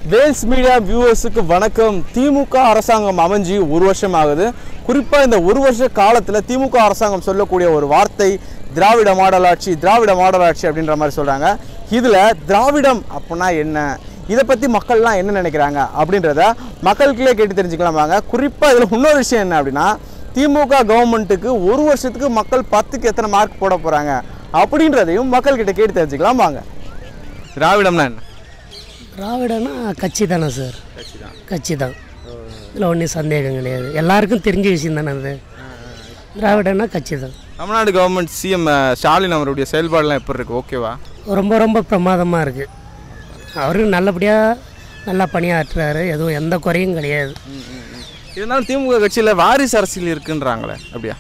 Wales media வியூவர்ஸுக்கு வணக்கம் திமுக அரசாங்கம் அமைஞ்சு ஒரு வருஷம் ஆகுது குறிப்பாக இந்த ஒரு வருஷ காலத்தில் திமுக அரசாங்கம் சொல்லக்கூடிய ஒரு வார்த்தை திராவிட மாடல் ஆட்சி திராவிட மாடல் ஆட்சி அப்படின்ற மாதிரி சொல்கிறாங்க இதில் திராவிடம் அப்படின்னா என்ன இதை பற்றி மக்கள்லாம் என்ன நினைக்கிறாங்க அப்படின்றத மக்களுக்குள்ளே கேட்டு தெரிஞ்சுக்கலாம் வாங்க குறிப்பாக இதில் இன்னொரு விஷயம் என்ன அப்படின்னா திமுக கவர்மெண்ட்டுக்கு ஒரு வருஷத்துக்கு மக்கள் பத்துக்கு எத்தனை மார்க் போட போகிறாங்க அப்படின்றதையும் மக்கள்கிட்ட கேட்டு தெரிஞ்சுக்கலாம் வாங்க திராவிடம்னா என்ன திராவிடனா கட்சி தானே சார் கட்சி தான் இதில் ஒன்றும் சந்தேகம் கிடையாது எல்லாருக்கும் தெரிஞ்ச விஷயம் தானே அது திராவிடனா கட்சி தான் தமிழ்நாடு கவர்மெண்ட் சிஎம் ஸ்டாலின் அவருடைய செயல்பாடுலாம் எப்படி இருக்கு ஓகேவா ரொம்ப ரொம்ப பிரமாதமாக இருக்குது அவரும் நல்லபடியாக நல்லா பணியாற்றுறாரு எதுவும் எந்த குறையும் கிடையாது இருந்தாலும் திமுக கட்சியில் வாரிசு அரசியல் இருக்குன்றாங்களே அப்படியா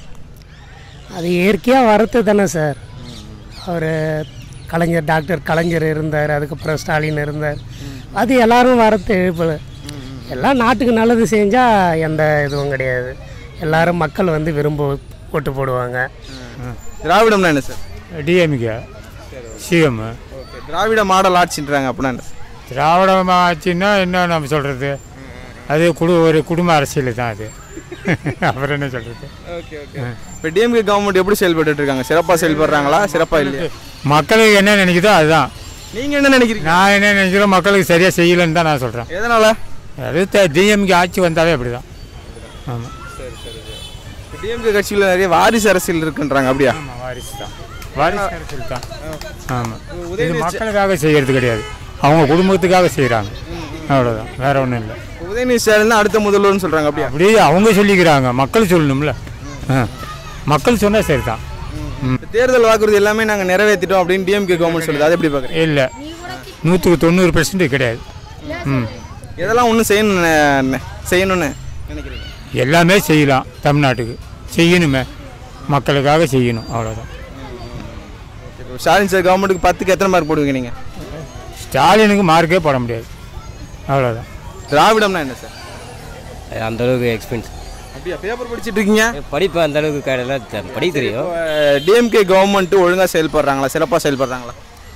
அது இயற்கையாக வரது தானே சார் அவர் கலைஞர் டாக்டர் கலைஞர் இருந்தார் அதுக்கப்புறம் ஸ்டாலின் இருந்தார் அது எல்லாரும் வரத்து எழுப்பு எல்லாம் நாட்டுக்கு நல்லது செஞ்சால் எந்த இதுவும் கிடையாது எல்லாரும் மக்கள் வந்து விரும்ப ஓட்டு போடுவாங்க திராவிடம்னா என்ன sir DMK CM okay Dravida model ஆட்சின்றாங்க அப்படின்னா என்ன சார் திராவிட ஆட்சின்னா என்ன நம்ம சொல்கிறது அது குடு ஒரு குடும்ப அரசியல் தான் அது அப்புறம் என்ன சொல்கிறது ஓகே ஓகே இப்போ டிஎம்கே கவர்மெண்ட் எப்படி செயல்பட்டு இருக்காங்க சிறப்பாக செயல்படுறாங்களா சிறப்பாக இல்லையா மக்களுக்கு என்ன நினைக்குதோ அதுதான் நீங்கள் என்ன நினைக்கிறீங்க நான் என்ன நினைக்கிறோம் மக்களுக்கு சரியாக செய்யலைன்னு தான் நான் சொல்கிறேன் எதனால அது டிஎம்கே ஆட்சி வந்தாவே அப்படி தான் ஆமாம் டிஎம்கே கட்சியில் நிறைய வாரிசு அரசியல் இருக்குன்றாங்க அப்படியா ஆமாம் வாரிசு தான் வாரிசு அரசியல் தான் ஆமாம் இது மக்களுக்காக செய்கிறது கிடையாது அவங்க குடும்பத்துக்காக செய்கிறாங்க அவ்வளோதான் வேற ஒன்றும் இல்லை உதயநிதி ஸ்டாலின் தான் அடுத்த முதல்வர்னு சொல்கிறாங்க அப்படியா அப்படியே அவங்க சொல்லிக்கிறாங்க மக்கள் சொல்லணும்ல ஆ மக்கள் சொன்னால் சரி தான் ம் தேர்தல் வாக்குறுதி எல்லாமே நாங்கள் நிறைவேற்றிட்டோம் அப்படின்னு டிஎம்கே கவர்மெண்ட் சொல்லுது அது எப்படி பார்க்குறீங்க இல்லை நூற்றுக்கு தொண்ணூறு பெர்சன்ட் கிடையாது ம் இதெல்லாம் ஒன்றும் செய்யணும் நெ- செய்யணும்னு நினைக்கிறீங்க எல்லாமே செய்யலாம் தமிழ்நாட்டுக்கு செய்யணுமே மக்களுக்காக செய்யணும் அவ்வளோதான் இப்போ ஸ்டாலின் சார் கவர்மெண்ட்டுக்கு பத்துக்கு எத்தனை மார்க் போடுவீங்க நீங்கள் ஸ்டாலினுக்கு மார்க்கே போட முடியாது அவ்வளோதான் திராவிடம்னா என்ன சார் அந்த அளவுக்கு எக்ஸ்பென்ஸ் அப்படியா பேப்பர் படிச்சிட்டு இருக்கீங்க படிப்பு அந்த அளவுக்கு கடலாம் படிக்க தெரியும் டிஎம்கே கவர்மெண்ட் ஒழுங்காக செயல்படுறாங்களா சிறப்பாக செயல்படுறாங்களா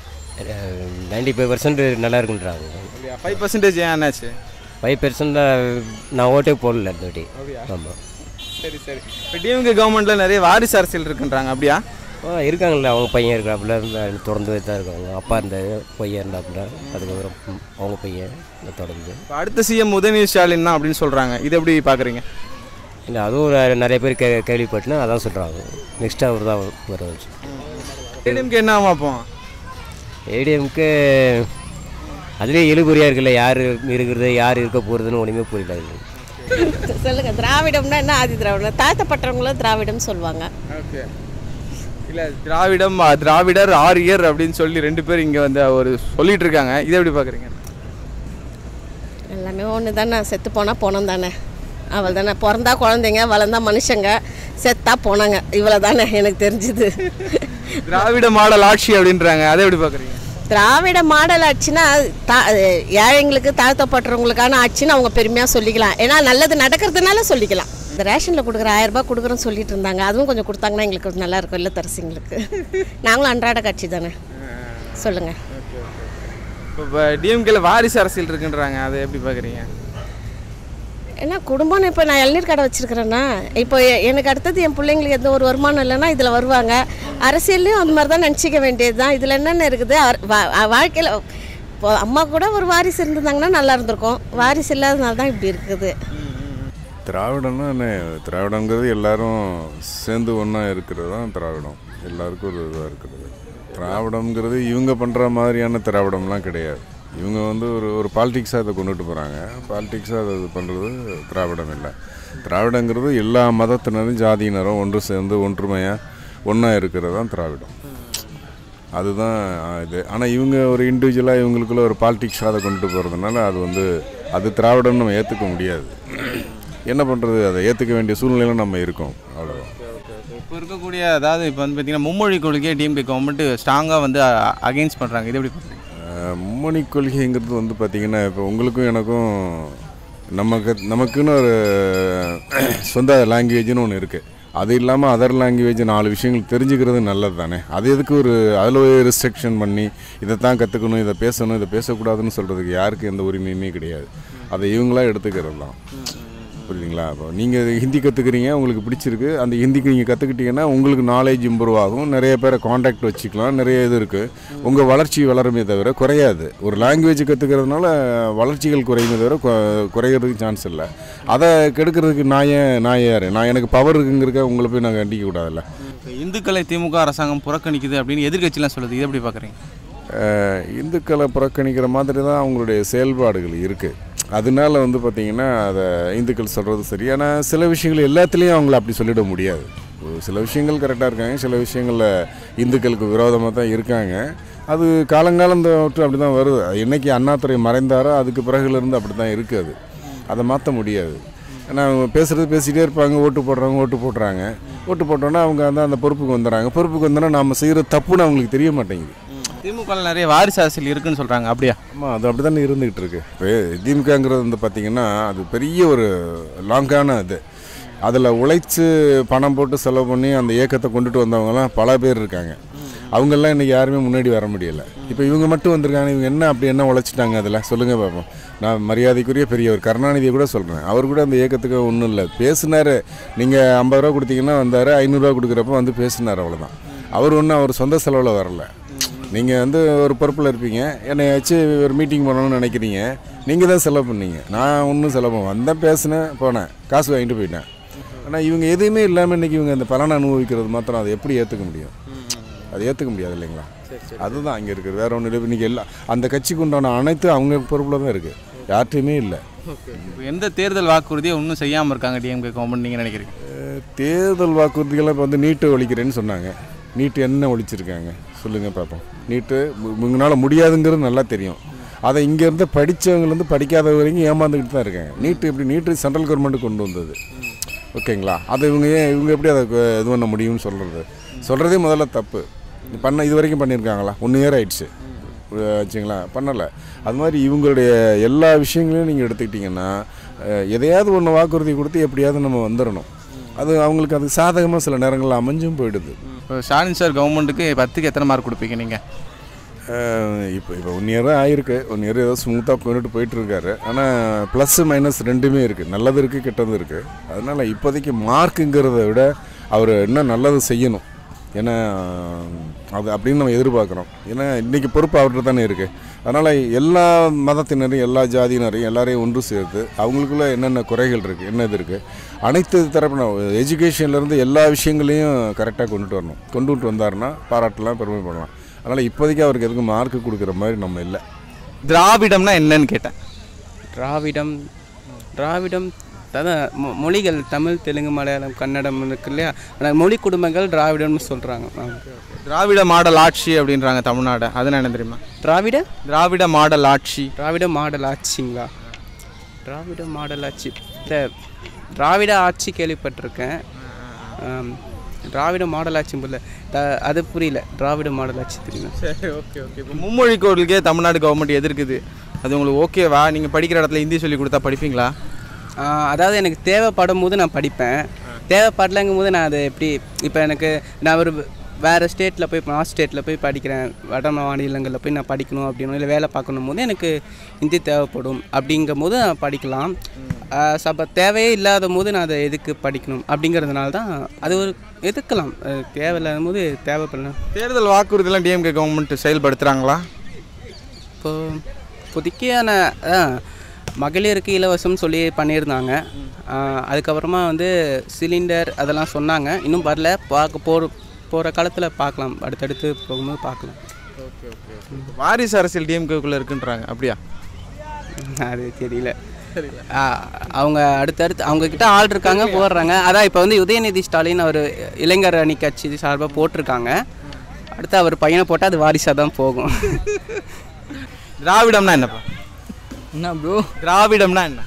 நைன்டி ஃபைவ் பர்சன்ட் நல்லா இருக்குன்றாங்க அப்படியா ஃபைவ் பர்சன்டேஜ் ஏன் என்னாச்சு ஃபைவ் பர்சன்ட் நான் ஓட்டே போடல இந்த வாட்டி ஆமாம் சரி சரி இப்போ டிஎம்கே கவர்மெண்ட்டில் நிறைய வாரிசு அரசியல் இருக்குன்றாங்க அப்படியா ஆ இருக்காங்கல்ல அவங்க பையன் இருக்காப்புல தொடர்ந்து தான் இருக்காங்க அப்பா இருந்தார் பையன் இருந்தாப்புல அதுக்கப்புறம் ம், அவங்க பையன் இந்த தொடர்ந்து இப்போ அடுத்த சிஎம் உதயநிதி ஸ்டாலின் தான் அப்படின்னு சொல்கிறாங்க இது எப்படி பார்க்குறீங்க இல்லை அதுவும் ஒரு நிறைய பேர் கே கேள்விப்பட்டுனா அதான் சொல்கிறாங்க நெக்ஸ்ட் அவர் தான் வர டிஎம்கே என்ன ஆகும் அப்போ ஏடிஎம்க்கு அதுலேயே எழுபறியாக இருக்குல்ல யார் இருக்கிறது யார் இருக்க போகிறதுன்னு ஒன்றுமே புரியல அது. சொல்லுங்க திராவிடம்னா என்ன ஆதி திராவிடம் தாழ்த்தப்பட்டவங்களும் திராவிடம் சொல்லுவாங்க ஓகே இல்லை திராவிடம் அ, திராவிடர் ஆரியர் அப்படின்னு சொல்லி ரெண்டு பேர் இங்கே வந்து ஒரு சொல்லிட்டு இருக்காங்க இதை எப்படி பார்க்குறீங்க எல்லாமே ஒன்று தானே செத்து போனால் போனோம் தானே அவள் தானே பிறந்தா குழந்தைங்க வளர்ந்தா மனுஷங்க செத்தா போனாங்க இவ்வளோ தானே எனக்கு தெரிஞ்சுது திராவிட மாடல் ஆட்சி அப்படின்றாங்க அதை எப்படி பார்க்குறீங்க திராவிட மாடல் ஆட்சினா தா ஏழைங்களுக்கு தாழ்த்தப்பட்டவங்களுக்கான ஆட்சின்னு அவங்க பெருமையாக சொல்லிக்கலாம் ஏன்னா நல்லது நடக்கிறதுனால சொல்லிக்கலாம் இந்த ரேஷனில் கொடுக்குற ஆயிரம் ரூபாய் கொடுக்குறோன்னு சொல்லிட்டு இருந்தாங்க அதுவும் கொஞ்சம் கொடுத்தாங்கன்னா எங்களுக்கு கொஞ்சம் நல்லா இருக்கும் இல்லை தரசிங்களுக்கு நாங்களும் அன்றாட கட்சி தானே சொல்லுங்கள் இப்போ டிஎம்கேல வாரிசு அரசியல் இருக்குன்றாங்க அதை எப்படி பார்க்குறீங்க ஏன்னா குடும்பம்னு இப்போ நான் இளநீர் கடை வச்சுருக்கிறேன்னா இப்போ எ- எனக்கு அடுத்தது என் பிள்ளைங்களுக்கு எந்த ஒரு வருமானம் இல்லைன்னா இதில் வருவாங்க அரசியல்லையும் அந்த மாதிரி தான் நினச்சிக்க வேண்டியது தான் இதில் என்னென்ன இருக்குது வாழ்க்கையில் இப்போ அம்மா கூட ஒரு வாரிசு இருந்திருந்தாங்கன்னா நல்லா இருந்திருக்கும் வாரிசு இல்லாதனால தான் இப்படி இருக்குது திராவிடம்னா என்ன திராவிடங்கிறது எல்லாரும் சேர்ந்து ஒன்றா இருக்கிறது தான் திராவிடம் எல்லாருக்கும் ஒரு இதாக இருக்கிறது திராவிடம்ங்கிறது இவங்க பண்ணுற மாதிரியான திராவிடம்லாம் கிடையாது இவங்க வந்து ஒரு ஒரு பாலிடிக்ஸாக அதை கொண்டுட்டு போகிறாங்க பாலிடிக்ஸாக அதை இது பண்ணுறது திராவிடம் இல்லை திராவிடங்கிறது எல்லா மதத்தினரும் ஜாதியினரும் ஒன்று சேர்ந்து ஒன்றுமையாக ஒன்றா இருக்கிறது தான் திராவிடம் அதுதான் இது ஆனால் இவங்க ஒரு இண்டிவிஜுவலாக இவங்களுக்குள்ள ஒரு பாலிடிக்ஸாக அதை கொண்டுட்டு போகிறதுனால அது வந்து அது திராவிடம்னு நம்ம ஏற்றுக்க முடியாது என்ன பண்ணுறது அதை ஏற்றுக்க வேண்டிய சூழ்நிலையில நம்ம இருக்கோம் அவ்வளோதான் இப்போ இருக்கக்கூடிய அதாவது இப்போ வந்து பார்த்தீங்கன்னா மும்மொழி கொள்கையை டிஎம்கே கவர்மெண்ட் ஸ்ட்ராங்காக வந்து அகைன்ஸ்ட் பண்ணுறாங்க இது எப்படி பார்க்குறீங்க அஹ் மும்மொழி கொள்கைங்கிறது வந்து பார்த்திங்கன்னா இப்போ உங்களுக்கும் எனக்கும் நமக்கு நமக்குன்னு ஒரு சொந்த லாங்குவேஜ்னு ஒன்று இருக்குது அது இல்லாமல் அதர் லாங்குவேஜ் நாலு விஷயங்கள் தெரிஞ்சுக்கிறது நல்லது தானே அது எதுக்கு ஒரு அதில் ஒரு ரெஸ்ட்ரிக்ஷன் பண்ணி இதை தான் கற்றுக்கணும் இதை பேசணும் இதை பேசக்கூடாதுன்னு சொல்கிறதுக்கு யாருக்கு எந்த உரிமையுமே கிடையாது அதை இவங்களா எடுத்துக்கிறது தான் புரியுதுங்களா இப்போ நீங்கள் ஹிந்தி கற்றுக்குறீங்க உங்களுக்கு பிடிச்சிருக்கு அந்த ஹிந்திக்கு நீங்கள் கற்றுக்கிட்டீங்கன்னா உங்களுக்கு நாலேஜ் இம்ப்ரூவ் ஆகும் நிறைய பேரை காண்டாக்ட் வச்சுக்கலாம் நிறைய இது இருக்குது உங்கள் வளர்ச்சி வளருமே தவிர குறையாது ஒரு லாங்குவேஜ் கற்றுக்கிறதுனால வளர்ச்சிகள் குறையுமே தவிர கொ- குறையிறதுக்கு சான்ஸ் இல்லை அதை கெடுக்கிறதுக்கு நான் ஏன் நான் யார் நான் எனக்கு பவர் இருக்குங்கிறக்க உங்களை போய் நான் கண்டிக்க கூடாதுல்ல இப்ப இந்துக்களை திமுக அரசாங்கம் புறக்கணிக்குது அப்படின்னு எதிர்க்கட்சிலாம் சொல்லுது இது எப்படி பார்க்குறீங்க அஹ் இந்துக்களை புறக்கணிக்கிற மாதிரி தான் அவங்களுடைய செயல்பாடுகள் இருக்குது அதனால வந்து பார்த்திங்கன்னா அதை இந்துக்கள் சொல்கிறது சரி ஆனால் சில விஷயங்கள் எல்லாத்துலேயும் அவங்கள அப்படி சொல்லிட முடியாது ஒரு சில விஷயங்கள் கரெக்டாக இருக்காங்க சில விஷயங்களில் இந்துக்களுக்கு விரோதமாக தான் இருக்காங்க அது காலங்காலம் தொட்டு அப்படி தான் வருது அது என்னைக்கு அண்ணாதுரை மறைந்தாரோ அதுக்கு பிறகுலேருந்து அப்படி தான் இருக்குது அது அதை மாற்ற முடியாது ஏன்னா அவங்க பேசுகிறது பேசிகிட்டே இருப்பாங்க ஓட்டு போடுறவங்க ஓட்டு போடுறாங்க ஓட்டு போட்டோன்னா அவங்க வந்து அந்த பொறுப்புக்கு வந்துடுறாங்க பொறுப்புக்கு வந்தோன்னா நம்ம செய்கிற தப்புன்னு அவங்களுக்கு தெரிய மாட்டேங்குது திமுக ல நிறைய வாரிசு அரசியல் இருக்குன்னு சொல்றாங்க அப்படியா ஆமாம் அது அப்படி தானே இருந்துகிட்டு இருக்கு இப்போ திமுகங்கிறது வந்து பார்த்திங்கன்னா அது பெரிய ஒரு லாங்கான இது அதில் உழைச்சி பணம் போட்டு செலவு பண்ணி அந்த இயக்கத்தை கொண்டுட்டு வந்தவங்கலாம் பல பேர் இருக்காங்க அவங்கெல்லாம் இன்றைக்கி யாருமே முன்னாடி வர முடியல இப்போ இவங்க மட்டும் வந்திருக்காங்க இவங்க என்ன அப்படி என்ன உழைச்சிட்டாங்க அதில் சொல்லுங்கள் பார்ப்போம் நான் மரியாதைக்குரிய பெரியவர் கருணாநிதியை கூட சொல்கிறேன் அவர் கூட அந்த இயக்கத்துக்கு ஒன்றும் இல்லை பேசினார் நீங்கள் ஐம்பது ரூபா கொடுத்தீங்கன்னா வந்தார் ஐநூறுரூவா கொடுக்குறப்ப வந்து பேசினார் அவ்வளோதான் அவர் ஒன்றும் அவர் சொந்த செலவில் வரல நீங்கள் வந்து ஒரு பொறுப்பில் இருப்பீங்க என்னை வச்சு ஒரு மீட்டிங் பண்ணணும்னு நினைக்கிறீங்க நீங்கள் தான் செலவு பண்ணீங்க நான் ஒன்றும் செலவு பண்ண வந்தேன் பேசினேன் போனேன் காசு வாங்கிட்டு போயிட்டேன் ஆனால் இவங்க எதுவுமே இல்லாமல் இன்றைக்கி இவங்க அந்த பலனை அனுபவிக்கிறது மாத்திரம் அதை எப்படி ஏற்றுக்க முடியும் அதை ஏற்றுக்க முடியாது இல்லைங்களா அதுதான் இங்கே இருக்குது வேற ஒன்றும் இல்லை இன்றைக்கி எல்லாம் அந்த கட்சிக்கு உண்டான அனைத்து அவங்க பொறுப்பில் தான் இருக்குது யார்கிட்டையுமே இல்லை இப்போ எந்த தேர்தல் வாக்குறுதியை இன்னும் செய்யாமல் இருக்காங்க டிஎம்கே கவர்மெண்ட் நீங்கள் நினைக்கிறீங்க அஹ், தேர்தல் வாக்குறுதிகளை இப்போ வந்து நீட்டு ஒழிக்கிறேன்னு சொன்னாங்க நீட்டு என்ன ஒழிச்சிருக்காங்க சொல்லுங்கள் பார்ப்போம் நீட்டு உங்களால் முடியாதுங்கிறது நல்லா தெரியும் அதை இங்கேருந்து படித்தவங்கலேருந்து படிக்காத வரைக்கும் ஏமாந்துக்கிட்டு தான் இருக்காங்க நீட்டு எப்படி நீட்டு சென்ட்ரல் கவர்மெண்ட் கொண்டு வந்தது ஓகேங்களா அதை இவங்க ஏன் இவங்க எப்படி அதை கு- இது பண்ண முடியும்னு சொல்கிறது சொல்கிறதே முதல்ல தப்பு பண்ண இது வரைக்கும் பண்ணியிருக்காங்களா ஒன் இயர் ஆயிடுச்சு வச்சுங்களா பண்ணலை அது மாதிரி இவங்களுடைய எல்லா விஷயங்களையும் நீங்கள் எடுத்துக்கிட்டிங்கன்னா அஹ், எதையாவது ஒன்று வாக்குறுதி கொடுத்து எப்படியாவது நம்ம வந்துடணும் அது அவங்களுக்கு அது சாதகமாக சில நேரங்களில் அமைஞ்சும் போயிடுது இப்போ ஸ்டாலின் சார் கவர்மெண்ட்டுக்கு பத்துக்கு எத்தனை மார்க் கொடுப்பீங்க நீங்கள் அஹ், இப்போ இப்போ ஒன் இயர் தான் ஆயிருக்கு ஒன் இயர் ஏதோ ஸ்மூத்தாக கொண்டுட்டு போயிட்டு இருக்காரு ஆனால் ப்ளஸ் மைனஸ் ரெண்டுமே இருக்குது நல்லது இருக்குது கெட்டது இருக்குது அதனால் இப்போதைக்கு மார்க்குங்கிறத விட அவர் இன்னும் நல்லது செய்யணும் ஏன்னா அது அப்படின்னு நம்ம எதிர்பார்க்குறோம் ஏன்னா இன்றைக்கி பொறுப்பு அவர்கிட்ட தானே இருக்குது அதனால் எல்லா மதத்தினரையும் எல்லா ஜாதியினரையும் எல்லாரையும் ஒன்று சேர்த்து அவங்களுக்குள்ள என்னென்ன குறைகள் இருக்குது என்ன இது இருக்குது அனைத்து தரப்பின எஜுகேஷன்லேருந்து எல்லா விஷயங்களையும் கரெக்டாக கொண்டுட்டு வரணும் கொண்டுட்டு வந்தாருன்னா பாராட்டலாம் பெருமைப்படலாம் அதனால் இப்போதைக்கு அவருக்கு எதுக்கும் மார்க் கொடுக்குற மாதிரி நம்ம இல்லை திராவிடம்னா என்னன்னு கேட்டேன் திராவிடம் திராவிடம் அதான் மொ- மொழிகள் தமிழ் தெலுங்கு மலையாளம் கன்னடம் இருக்கு இல்லையா ஆனால் மொழி குடும்பங்கள் திராவிடம்னு சொல்கிறாங்க திராவிட மாடல் ஆட்சி அப்படின்றாங்க தமிழ்நாடு அது என்ன தெரியுமா திராவிட திராவிட மாடல் ஆட்சி திராவிட மாடல் ஆட்சிங்களா திராவிட மாடல் ஆட்சி இந்த திராவிட ஆட்சி கேள்விப்பட்டிருக்கேன் ஆம், திராவிட மாடல் ஆட்சி புரியல த- அது புரியல திராவிட மாடல் ஆட்சி தெரியல சரி ஓகே ஓகே இப்போ மும்மொழி கோவிலுக்கே தமிழ்நாடு கவர்மெண்ட் எதிர்க்குது அது உங்களுக்கு ஓகேவா நீங்கள் படிக்கிற இடத்துல ஹிந்தி சொல்லி கொடுத்தா படிப்பீங்களா ஆ, அதாவது எனக்கு தேவைப்படும் போது நான் படிப்பேன் தேவைப்படலைங்கும் போது நான் அதை எப்படி இப்போ எனக்கு நான் ஒரு வேறு ஸ்டேட்டில் போய் நான் ஸ்டேட்டில் போய் படிக்கிறேன் வட மாநிலங்களில் போய் நான் படிக்கணும் அப்படின்னு இல்லை வேலை பார்க்கணும் போது எனக்கு ஹிந்தி தேவைப்படும் அப்படிங்கும் போது நான் படிக்கலாம் சப்ப தேவையே இல்லாத போது நான் அதை எதுக்கு படிக்கணும் அப்படிங்கிறதுனால தான் அது ஒரு எதுக்கலாம் அது தேவையில்லாத போது தேவைப்படலாம் தேர்தல் வாக்குறுதியெல்லாம் டிஎம்கே கவர்மெண்ட் செயல்படுத்துகிறாங்களா இப்போ இப்போதைக்கான ஆ, மகளிருக்கு இலவசம் சொல்லி பண்ணியிருந்தாங்க ஆ, அதுக்கப்புறமா வந்து சிலிண்டர் அதெல்லாம் சொன்னாங்க இன்னும் வரல பார்க்க போகிற போகிற காலத்தில் பார்க்கலாம் அடுத்தடுத்து போகும்போது பார்க்கலாம் வாரிசு அரசியல் டிஎம்கேக்குள்ளே இருக்குன்றாங்க அப்படியா அது தெரியல ஆ, அவங்க அடுத்தடுத்து அவங்க கிட்ட ஆள் இருக்காங்க போடுறாங்க அதான் இப்போ வந்து உதயநிதி ஸ்டாலின் அவர் இளைஞர் அணி கட்சி சார்பாக போட்டிருக்காங்க அடுத்து அவர் பையனை போட்டால் அது வாரிசாக தான் போகும் திராவிடம்னா என்னப்பா என்ன ப்ரோ திராவிடம்னா என்ன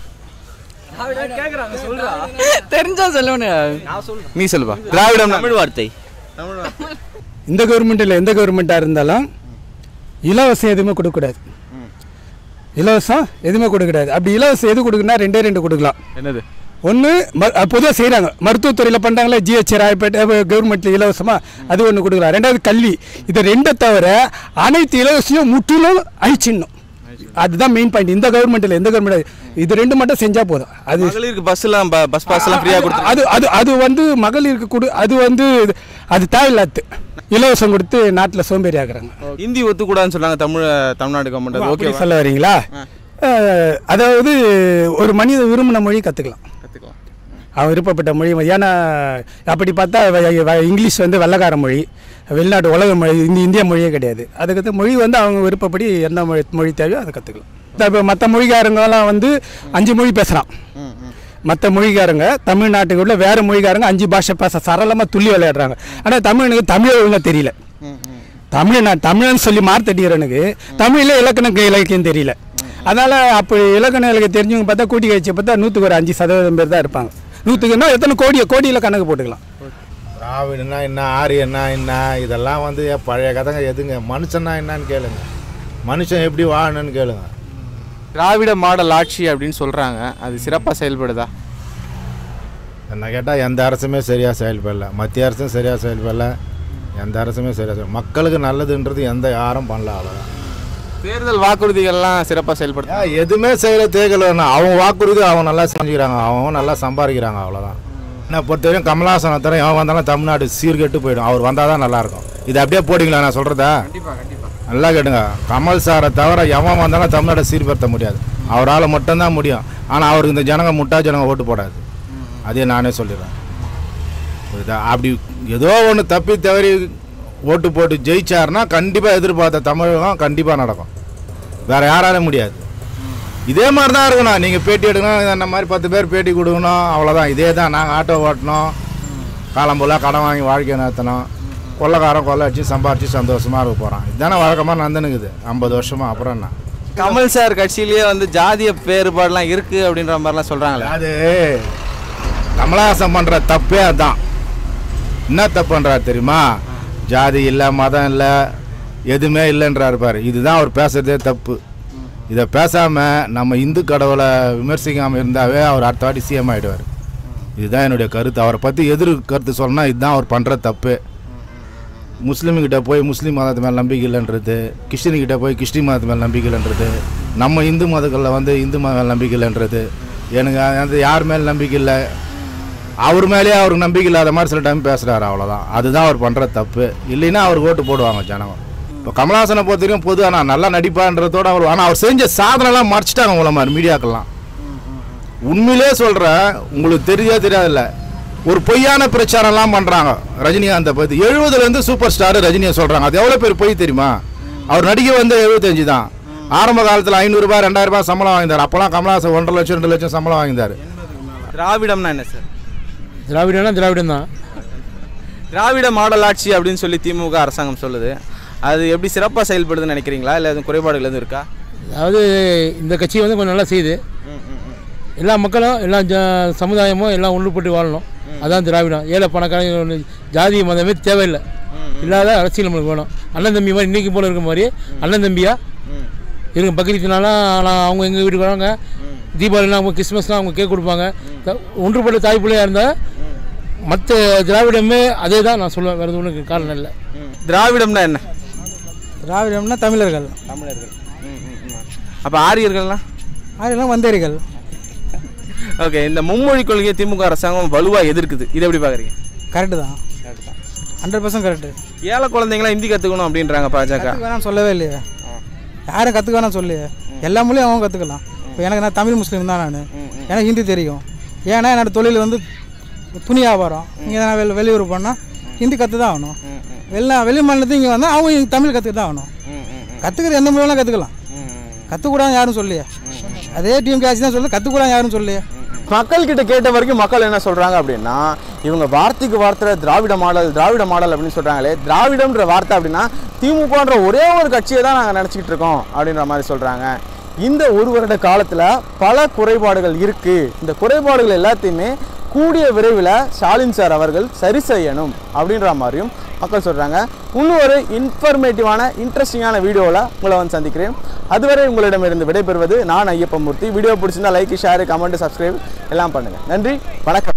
தெரிஞ்சா சொல்லணும் நீ சொல்லுப்பா திராவிடம்னா தமிழ் வார்த்தை இந்த கவர்மெண்ட் இல்லை எந்த கவர்மெண்ட்டாக இருந்தாலும் இலவசம் எதுவுமே கொடுக்கக்கூடாது இலவசம் எதுவுமே கொடுக்கக்கூடாது அப்படி இலவசம் எது கொடுக்குன்னா ரெண்டே ரெண்டு கொடுக்கலாம் என்னது ஒன்று பொதுவாக செய்கிறாங்க மருத்துவத்துறையில் பண்ணுறாங்களே ஜிஹெச் ராயப்பேட்டை கவர்மெண்ட்டில் இலவசமாக அது ஒன்று கொடுக்குறாங்க ரெண்டாவது கல்வி இது ரெண்டை தவிர அனைத்து இலவசையும் முற்றிலும் அழிச்சிடணும் அதுதான் மெயின் பாயிண்ட் இந்த கவர்மெண்ட்டில் எந்த கவர்மெண்ட் இது ரெண்டு மட்டும் செஞ்சால் போதும் அது மகளிருக்கு பஸ்ஸெல்லாம் பஸ் பாஸ் எல்லாம் ஃப்ரீயாக கொடுத்து அது அது அது வந்து மகளிருக்கு கொடு அது வந்து அது தேவையில்லாது இலவசம் கொடுத்து நாட்டில் சோம்பேறி ஆக்குறாங்க ஹிந்தி ஒத்துக்கூடாதுன்னு சொல்றாங்க தமிழ் தமிழ்நாடு கவர்மெண்ட் அது அப்படி ஓகே சொல்ல வரீங்களா அஹ், அதாவது ஒரு மனித விரும்பின மொழி கற்றுக்கலாம் கற்றுக்கலாம் அவன் விருப்பப்பட்ட மொழி ஏன்னா அப்படி பார்த்தா வ- வ- இங்கிலீஷ் வந்து வெள்ளக்கார மொழி வெளிநாட்டு உலக மொழி இந்த இந்திய மொழியே கிடையாது அதுக்கு மொழி வந்து அவங்க விருப்பப்படி என்ன மொழி மொழி தேவையோ அதை கற்றுக்கலாம் இப்போ மற்ற மொழிக்காரங்கலாம் வந்து அஞ்சு மொழி பேசுகிறான் மற்ற மொழிக்காரங்க தமிழ்நாட்டுக்கு உள்ள வேறு மொழிக்காரங்க அஞ்சு பாஷை பேச சரளமாக துள்ளி விளையாடுறாங்க ஆனால் தமிழனுக்கு தமிழ் ஒழுங்காக தெரியல தமிழ் நான் தமிழன் சொல்லி மார்த்தடிக்கிறவனுக்கு தமிழில் இலக்கணம் இலக்கியம் தெரியல அதனால் அப்போ இலக்கண இலக்கியம் தெரிஞ்சவங்க பார்த்தா கூட்டி கழிச்சு பார்த்தா நூற்றுக்கு ஒரு அஞ்சு சதவீதம் பேர் தான் இருப்பாங்க நூற்றுக்குன்னா எத்தனை கோடியை கோடியில் கணக்கு போட்டுக்கலாம் திராவிடனா என்ன ஆரியன்னா என்ன இதெல்லாம் வந்து பழைய கதைங்க எதுங்க மனுஷன்னா என்னன்னு கேளுங்க மனுஷன் எப்படி வாழணும்னு கேளுங்க திராவிட மாடல் ஆட்சி அப்படின்னு சொல்றாங்க அது சிறப்பாக செயல்படுதா என்ன கேட்டால் எந்த அரசுமே சரியாக செயல்படல மத்திய அரசும் சரியாக செயல்படல எந்த அரசுமே சரியாக செயல் மக்களுக்கு நல்லதுன்றது எந்த யாரும் பண்ணல அவ்வளோதான் தேர்தல் வாக்குறுதிகள்லாம் சிறப்பாக செயல்படுதா ஏன் எதுவுமே செய்யல தேக்கலன்னா அவங்க வாக்குறுதி அவங்க நல்லா செஞ்சுக்கிறாங்க அவங்க நல்லா சம்பாதிக்கிறாங்க அவ்வளோதான் என்ன பொறுத்தவரைக்கும் கமலாசனை தர எவன் வந்தாலும் தமிழ்நாடு சீர்கெட்டு போயிடும் அவர் வந்தால் தான் நல்லாயிருக்கும் இது அப்படியே போட்டிங்களா நான் சொல்கிறதா நல்லா கேட்டுங்க கமல் சாரை தவிர எவன் வந்தாலும் தமிழ்நாட்டை சீர்படுத்த முடியாது அவரால் மட்டும்தான் முடியும் ஆனால் அவருக்கு இந்த ஜனங்க முட்டா ஜனங்க ஓட்டு போடாது அதே நானே சொல்லிடுறேன் புரியுதா அப்படி ஏதோ ஒன்று தப்பி தவறி ஓட்டு போட்டு ஜெயிச்சாருன்னா கண்டிப்பாக எதிர்பார்த்த தமிழகம் கண்டிப்பாக நடக்கும் வேற யாராலும் முடியாது இதே மாதிரி தான் இருக்கணும் நீங்கள் பேட்டி எடுக்கணும் இந்த மாதிரி பத்து பேர் பேட்டி கொடுக்கணும் அவ்வளோதான் இதே தான் நாங்கள் ஆட்டோ ஓட்டணும் காலம்புல கடன் வாங்கி வாழ்க்கை நடத்தணும் கொள்ளைக்காரன் கொள்ளை அடிச்சு சம்பாரிச்சு சந்தோஷமாக இருக்க போகிறான் இதுதானே வழக்கமாக நடந்துனுக்குது ஐம்பது வருஷமா அப்புறம் என்ன கமல் சார் கட்சியிலேயே வந்து ஜாதிய வேறுபாடுலாம் இருக்கு அப்படின்ற மாதிரிலாம் சொல்றாங்களே அது கமலஹாசன் பண்ணுற தப்பே அதான் என்ன தப்பு பண்ணுறாரு தெரியுமா ஜாதி இல்லை மதம் இல்லை எதுவுமே இல்லைன்றாரு பாரு இதுதான் அவர் பேசுறதே தப்பு இதை பேசாமல் நம்ம இந்து கடவுளை விமர்சிக்காமல் இருந்தாவே அவர் அடுத்த வாட்டி சிஎம் ஆகிடுவார் இதுதான் என்னுடைய கருத்து அவரை பற்றி எதிர் கருத்து சொல்லணும்னா இதுதான் அவர் பண்ணுற தப்பு முஸ்லீம்கிட்ட போய் முஸ்லீம் மதத்து மேலே நம்பிக்கை இல்லைன்றது கிறிஸ்டின்கிட்ட போய் கிறிஸ்டின் மதத்து மேலே நம்பிக்கை இல்லைன்றது நம்ம இந்து மதங்களில் வந்து இந்து மத மேலே நம்பிக்கை இல்லைன்றது எனக்கு அது யார் மேலே நம்பிக்கை இல்லை அவர் மேலேயே அவருக்கு நம்பிக்கை இல்லாத மாதிரி சில டைம் பேசுகிறாரு அவ்வளோதான் அதுதான் அவர் பண்ணுற தப்பு இல்லைன்னா அவருக்கு ஓட்டு போடுவாங்க ஜனங்க இப்போ கமலஹாசனை பொறுத்த வரைக்கும் பொது ஆனால் நல்லா நடிப்பான்றதோட அவர் ஆனால் அவர் செஞ்ச சாதனைலாம் மறைச்சிட்டாங்க உங்களை மாதிரி மீடியாக்கெல்லாம் உண்மையிலே சொல்கிறேன் உங்களுக்கு தெரியா தெரியாதுல்ல ஒரு பொய்யான பிரச்சாரம்லாம் பண்ணுறாங்க ரஜினிகாந்தை பற்றி எழுபதுலேருந்து சூப்பர் ஸ்டார் ரஜினியை சொல்கிறாங்க அது எவ்வளோ பேர் பொய் தெரியுமா அவர் நடிகை வந்து எழுபத்தஞ்சு தான் ஆரம்ப காலத்தில் ஐநூறுரூபா ரெண்டாயிரம் ரூபாய் சம்பளம் வாங்கிந்தார் அப்போலாம் கமலஹாசன் ஒன்றரை லட்சம் ரெண்டு லட்சம் சம்பளம் வாங்கிந்தார் திராவிடம்னா என்ன சார் திராவிடம்னா திராவிடம் தான் திராவிட மாடல் ஆட்சி அப்படின்னு சொல்லி திமுக அரசாங்கம் சொல்லுது அது எப்படி சிறப்பாக செயல்படுதுன்னு நினைக்கிறீங்களா இல்லை எதுவும் குறைபாடுகள் எதுவும் இருக்கா அதாவது இந்த கட்சி வந்து கொஞ்சம் நல்லா செய்யுது எல்லா மக்களும் எல்லா ஜ சமுதாயமும் எல்லாம் ஒன்றுபட்டு வாழணும் அதான் திராவிடம் ஏழை பணக்காரங்க ஒண்ணு ஜாதி மதமே தேவையில்லை இல்லாத அரசியல் நம்மளுக்கு வேணும் அண்ணன் தம்பி மாதிரி இன்றைக்கி போல இருக்க மாதிரி அண்ணன் தம்பியா இருங்க பக்ரீத்னாலாம் நான் அவங்க எங்கள் வீட்டுக்கு வராங்க தீபாவளிலாம் அவங்க கிறிஸ்மஸ்லாம் அவங்க கேக் கொடுப்பாங்க த- ஒன்றுபட்ட தாய் பிள்ளையாக இருந்தால் மற்ற திராவிடமே அதே தான் நான் சொல்லுவேன் வேறு ஒன்றும் காரணம் இல்லை திராவிடம்னா என்ன திராவிடம்னா தமிழர்கள் தமிழர்கள் அப்போ ஆரியர்கள்லாம் அதெல்லாம் வந்தேரிகள் ஓகே இந்த மும்மொழி கொள்கையை திமுக அரசாங்கம் வலுவாக எதிர்க்குது இதை எப்படி பார்க்குறீங்க கரெக்டு தான் ஹண்ட்ரட் பர்சன்ட் கரெக்டு ஏழை குழந்தைங்களாம் ஹிந்தி கற்றுக்கணும் அப்படின்றாங்க பாஜக கற்றுக்க வேணாம் சொல்லவே இல்லையே யாரும் கற்றுக்க வேணாம் சொல்லையே எல்லா மொழியும் அவங்க கற்றுக்கலாம் இப்போ எனக்கு நான் தமிழ் முஸ்லீம் தான் நான் எனக்கு ஹிந்தி தெரியும் ஏன்னா என்னோட தொழில் வந்து துணி வியாபாரம் இங்கே நான் வெளி வெளியூர் போனால் ஹிந்தி கற்று தான் ஆகணும் வெளில வெளி மாநிலத்துக்கு இங்கே வந்தால் அவங்க இங்க தமிழ் கற்றுக்க தான் ஆகணும் கற்றுக்கிற எந்த மொழியெல்லாம் கற்றுக்கலாம் கற்றுக்கூடாது யாரும் சொல்லியே அதே டீம் கேட்ச் தான் சொல்லு கற்றுக்கூடாது யாரும் சொல்லியே மக்கள் கிட்ட கேட்ட வரைக்கும் மக்கள் என்ன சொல்றாங்க அப்படின்னா இவங்க வார்த்தைக்கு வார்த்தை திராவிட மாடல் திராவிட மாடல் அப்படின்னு சொல்றாங்களே திராவிடம்ன்ற வார்த்தை அப்படின்னா திமுகன்ற ஒரே ஒரு கட்சியை தான் நாங்கள் நினச்சிக்கிட்டு இருக்கோம் அப்படின்ற மாதிரி சொல்றாங்க இந்த ஒரு வருட காலத்தில் பல குறைபாடுகள் இருக்கு இந்த குறைபாடுகள் எல்லாத்தையுமே கூடிய விரைவில் ஸ்டாலின் சார் அவர்கள் சரி செய்யணும் அப்படின்ற மாதிரியும் மக்கள் சொல்கிறாங்க இன்னும் ஒரு இன்ஃபர்மேட்டிவான இன்ட்ரெஸ்டிங்கான வீடியோவில் உங்களை வந்து சந்திக்கிறேன் அதுவரை உங்களிடமிருந்து விடைபெறுவது நான் ஐயப்பமூர்த்தி வீடியோ பிடிச்சிருந்தா லைக் ஷேர் கமெண்ட் சப்ஸ்கிரைப் எல்லாம் பண்ணுங்கள் நன்றி வணக்கம்